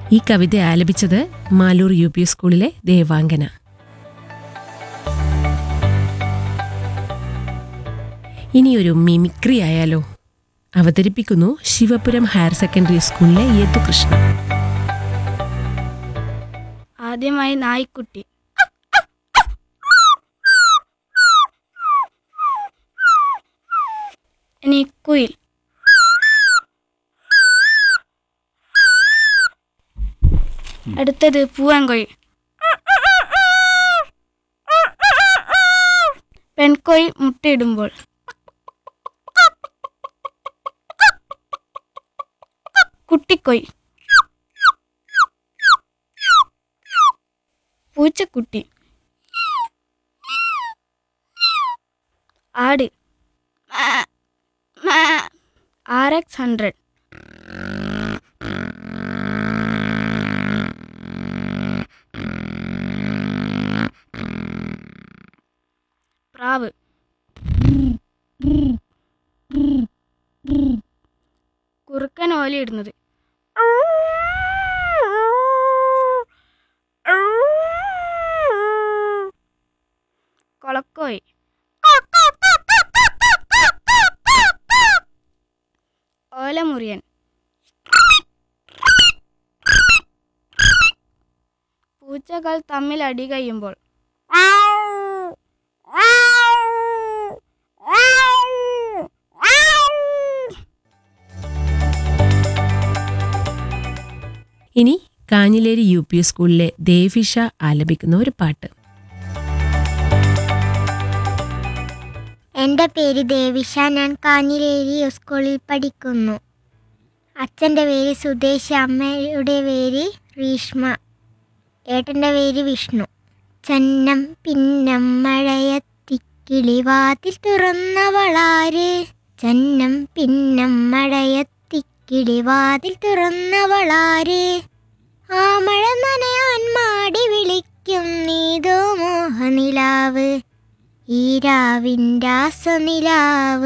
ഈ കവിത ആലപിച്ചത് Maloor U P സ്കൂളിലെ ദേവാംഗന ഇനിയൊരു മിമിക്രി ആയാലോ അവതരിപ്പിക്കുന്നു ശിവപുരം ഹയർ സെക്കൻഡറി സ്കൂളിലെ യദുകൃഷ്ണ ആദ്യമായി നായ്ക്കുട്ടി ഇനി കുയിൽ അടുത്തത് പൂവൻകോഴി പെൺകോഴി മുട്ടയിടുമ്പോൾ കുട്ടിക്കോഴി പൂച്ചക്കുട്ടി ആട് ആർ എക്സ് ഹൺഡ്രഡ് പ്രാവ് കുറുക്കൻ ഓലയിടുന്നത് കൊളക്കോയി ഓലമുറിയൻ പൂച്ചകൾ തമ്മിൽ അടി കഴിയുമ്പോൾ ഇനി കാഞ്ഞിലേരി യു പി സ്കൂളിലെ ദേവിഷ ആലപിക്കുന്ന ഒരു പാട്ട് എൻ്റെ പേര് ദേവിഷ ഞാൻ കാഞ്ഞിലേരി സ്കൂളിൽ പഠിക്കുന്നു അച്ഛൻ്റെ പേര് സുദേശ് അമ്മയുടെ പേര് റീഷ്മ ഏട്ടൻ്റെ പേര് വിഷ്ണു ചന്നം പിന്നം മഴയത്തിക്കിളിവാതിൽ തുറന്നവളാര് ചന്നം പിന്നം മഴയത്തിക്കിളിവാതിൽ തുറന്നവളാര് ആ മഴ നനയാൻ മാടി വിളിക്കും നീതോ മോഹനിലാവ് ഈ രാവിൻ്റെ ആസനിലാവ്